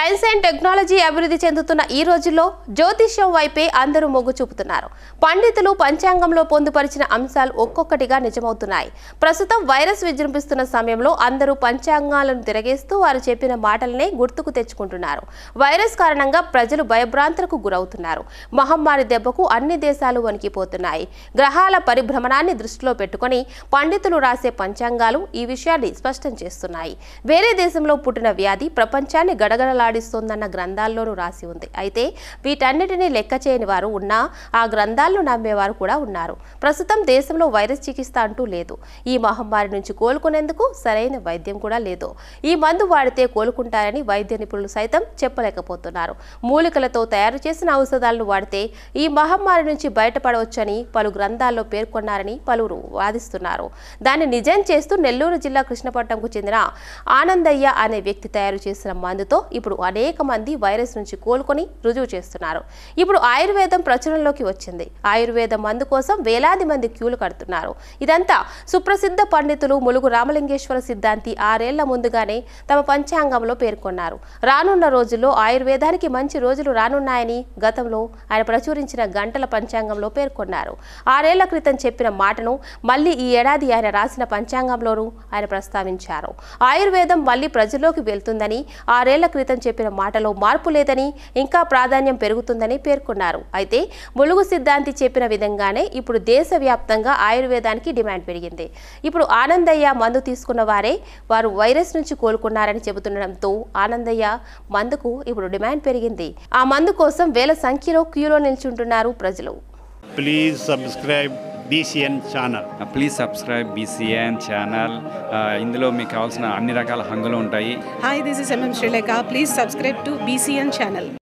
Science and technology అభివృద్ధి చెందుతున్న ఈ రోజుల్లో జ్యోతిష్యం వైపే అందరూ మొగ్గు చూపుతున్నారు పండితులు పంచాంగంలో పొందుపరిచిన అంశాలు ఒక్కొక్కటిగా నిజమవుతున్నాయి ప్రస్తుతం వైరస్ విజృంభిస్తున్న సమయంలో అందరూ పంచాంగాలను తిరగేస్తూ వారు చెప్పిన మాటలనే గుర్తుకు తెచ్చుకుంటున్నారు వైరస్ కారణంగా ప్రజలు భయభ్రాంతులకు గురవుతున్నారు మహమ్మారి దెబ్బకు అన్ని దేశాలు వణికిపోతున్నాయి గ్రహాల పరిభ్రమణాన్ని దృష్టిలో పెట్టుకొని పండితులు రాసే పంచాంగాలు ఈ విషయాన్ని స్పష్టం చేస్తున్నాయి వేరే దేశంలో పుట్టిన వ్యాధి ప్రపంచాన్ని గడగడలాడిస్తోందన్న గ్రంథాల్లోనూ రాసి ఉంది అయితే వీటన్నిటినీ లెక్క చేయని వారు ఉన్నా ఆ గ్రంథాలను నమ్మేవారు కూడా ఉన్నారు ప్రస్తుతం దేశంలో వైరస్ చికిత్స అంటూ లేదు ఈ మహమ్మారి నుంచి కోలుకునేందుకు సరైన వైద్యం కూడా లేదు ఈ మందు వాడితే కోలుకుంటారని వైద్య నిపుణులు సైతం చెప్పలేకపోతున్నారు మూలికలతో తయారు చేసిన ఔషధాలను వాడితే ఈ మహమ్మారి నుంచి బయటపడవచ్చని పలు గ్రంథాల్లో పేర్కొన్నారని పలువురు వాదిస్తున్నారు దాన్ని నిజం చేస్తూ నెల్లూరు జిల్లా కృష్ణపట్నంకు చెందిన ఆనందయ్య అనే వ్యక్తి తయారు చేసిన మందుతో ఇప్పుడు అనేక మంది వైరస్ నుంచి కోలుకొని రుజువు చేస్తున్నారు ఇప్పుడు ఆయుర్వేదం ప్రచురణలోకి వచ్చింది ఆయుర్వేద మందు కోసం వేలాది మంది క్యూలు కడుతున్నారు ఇదంతా సుప్రసిద్ధ పండితులు ములుగు రామలింగేశ్వర సిద్ధాంతి ఆరేళ్ల ముందుగానే తమ పంచాంగంలో పేర్కొన్నారు రానున్న రోజుల్లో ఆయుర్వేదానికి మంచి రోజులు రానున్నాయని గతంలో ఆయన ప్రచురించిన గంటల పంచాంగంలో పేర్కొన్నారు ఆరేళ్ల క్రితం చెప్పిన మాటను మళ్ళీ ఈ ఏడాది ఆయన రాసిన పంచాంగంలోనూ ఆయన ప్రస్తావించారు ఆయుర్వేదం మళ్ళీ ప్రజల్లోకి వెళ్తుందని ఆరేళ్ల క్రితం చెప్పిన మాటలో మార్పు లేదని ఇంకా ప్రాధాన్యం పెరుగుతుందని పేర్కొన్నారు అయితే ములుగు సిద్ధాంతి చెప్పిన విధంగానే ఇప్పుడు దేశవ్యాప్తంగా ఆయుర్వేదానికి డిమాండ్ పెరిగింది ఇప్పుడు ఆనందయ్య మందు తీసుకున్న వారే వారు వైరస్ నుంచి కోలుకున్నారని చెబుతుండడంతో ఆనందయ్య మందుకు ఇప్పుడు డిమాండ్ పెరిగింది ఆ మందు కోసం వేల సంఖ్యలో క్యూలో నిల్చుంటున్నారు ప్రజలు please subscribe BCN channel please subscribe BCN channel ఇందులో మీకు కావాల్సిన అన్ని రకాల హంగులు ఉంటాయి Hi, this is MM Sri Lanka. Please subscribe to BCN channel.